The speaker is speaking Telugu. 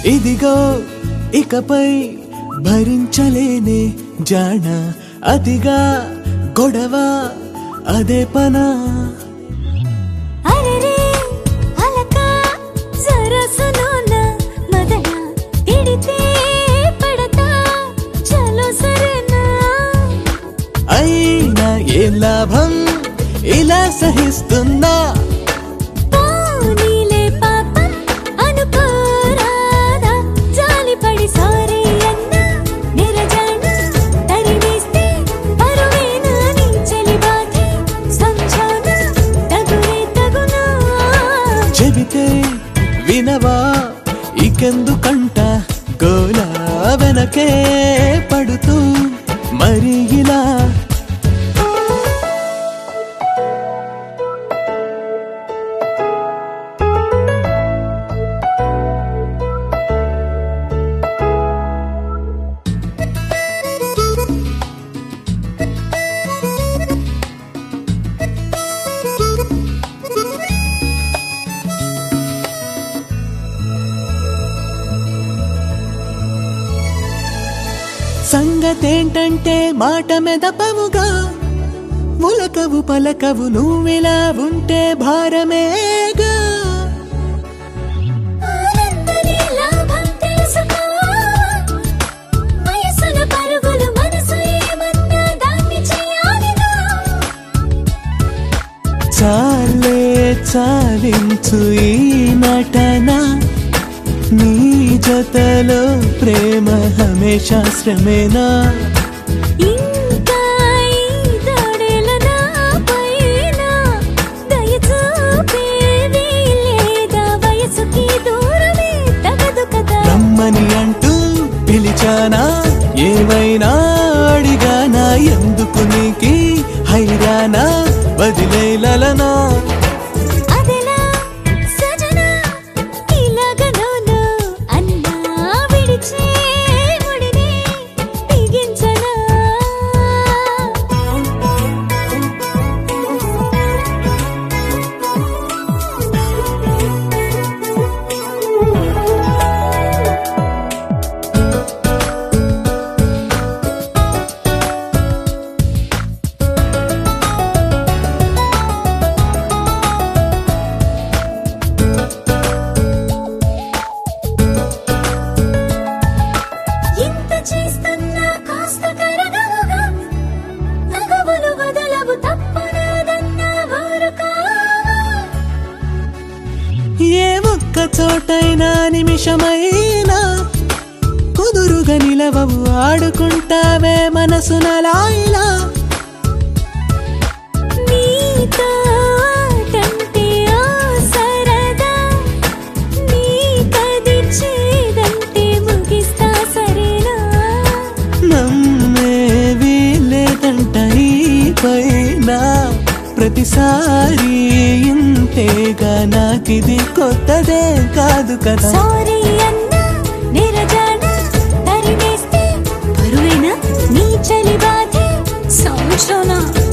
ఇదిగో ఇకపై భరించలేనే జాణ అతిగా గొడవ అదే పనా అరెరే అలక సరసలోన మదన తిడితే పడతా చలో సరేనా అయినా ఏ లాభం ఇలా సహిస్తున్నా పోనీలే పాపం అనుకోరాదా జాలిపడి సారీ అన్నా నిరజాన తరివేస్తే పరువేనా నీ చెలిబాకి సంచాన తగునే తగునా చెబితే వినవా ఇకెందుకంట గోలా వెనకే పడుతూ మరి ఇలా సంగతేంటంటే మాట మెదపవుగా ఉలకవు పలకవు నువ్విలా ఉంటే భారమేగా ఆనందనే లాభం తెలుసుకో వయసుల పరుగులు మనసు ఏమన్నా దాన్ని చేయాలిగా చాలే చాలించు ఈ నటన నీ జతలో ప్రేమ హమేషా శ్రమేనా ఇంకా ఈ దాడేల నా పైన దయ చూపేది లేదా వయసుకి దూరమే తగదు కదా రమ్మని అంటూ పిలిచానా ఏమైనా అడిగానా ఎందుకు నీకి హైరానా వదిలేలనా అదెలా సజనా ఇలాగనోను అన్నా విడిచే ముడిని బిగించనా ఇంత చేస్తున్నా కాస్త కరగవుగా తగవులు వదలవు తప్పనాదన్నా ఊరుకా ఏ ఒక్క చోటైనా నిమిషమైనా కుదురుగా నిలవవు ఆడుకుంటావే మనసునలాయిలా నీతో ఆటంటే ఆ సరదా నీకది చేదంటే ముగిస్తా సరేనా నమ్మేవి లేదంట ఈ పైన ప్రతిసారి ఇంతేగా నాకిది కొత్తదే కాదు కదా సారీ అన్నా నిరజాన తరిమేస్తే బరువేనా నీ చలి బాధే సంవత్సరాల